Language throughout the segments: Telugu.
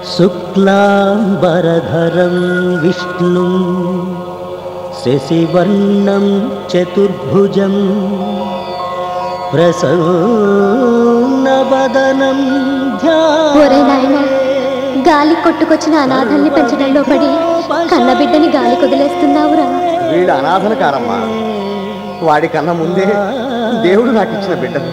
శుక్లాంబరధరం విష్ణు శశివర్ణం చతుర్భుజం ప్రసన్నవదనం ఒరే నాయనా గాలి కొట్టుకొచ్చిన అనాథల్ని పెంచడంలో పడి కన్నబిడ్డని గాలి కొదిలేస్తున్నావురా వీడు అనాథన కారమ్మా వాడి కన్నా ముందే దేవుడు నాకు ఇచ్చిన బిడ్డను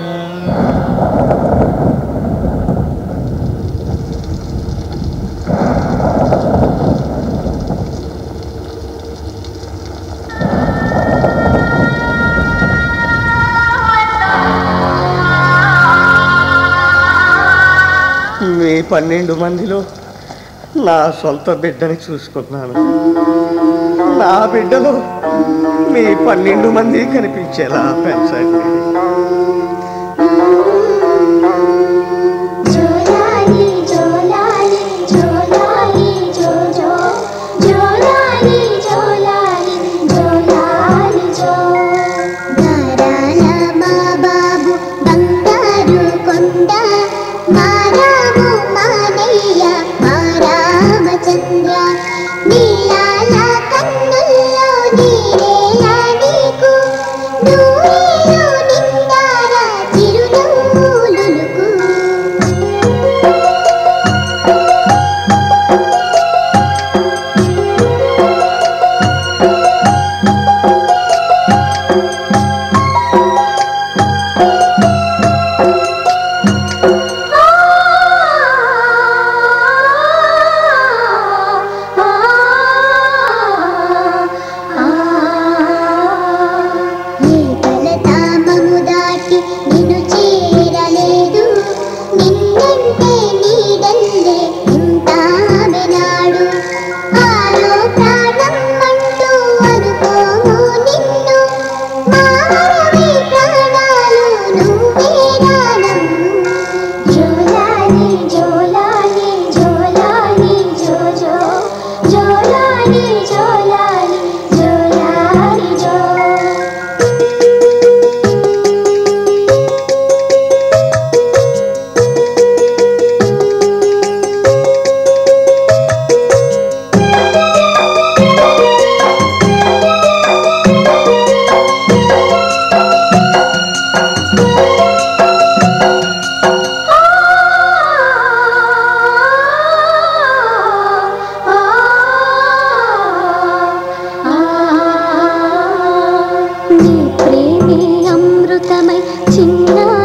మీ పన్నెండు మందిలో నా సొంత బిడ్డని చూసుకున్నాను నా బిడ్డలో మీ పన్నెండు మంది కనిపించేలా పెంచండి జోలాలి జోలాలి జోలాలి జోజో జోలాలి జోలాలి జోలాలి జో గారాల మా బాబు బంగారు కొండ మా రాము మానయ్య మా రామచంద్ర నీలాల కన్నుల్లో నీరేలా నీకు నూరేళ్ళు నిండారా చిరునవ్వులులుకు ఏ కలతామము దాటి నిన్ను చేరలేదు నిన్నంటే నీడల్లే ఉంటామెనాడు ఆలో ప్రాణం అంటూ అనుకోము నిన్ను మారవే ప్రాణాలు నువ్వే రానమ్ము జోలాలి జోలాలి జోలాలి జోజో జోలాలి జోలాలి జోలాలి జో నీ ప్రేమే అమృతమై చిన్న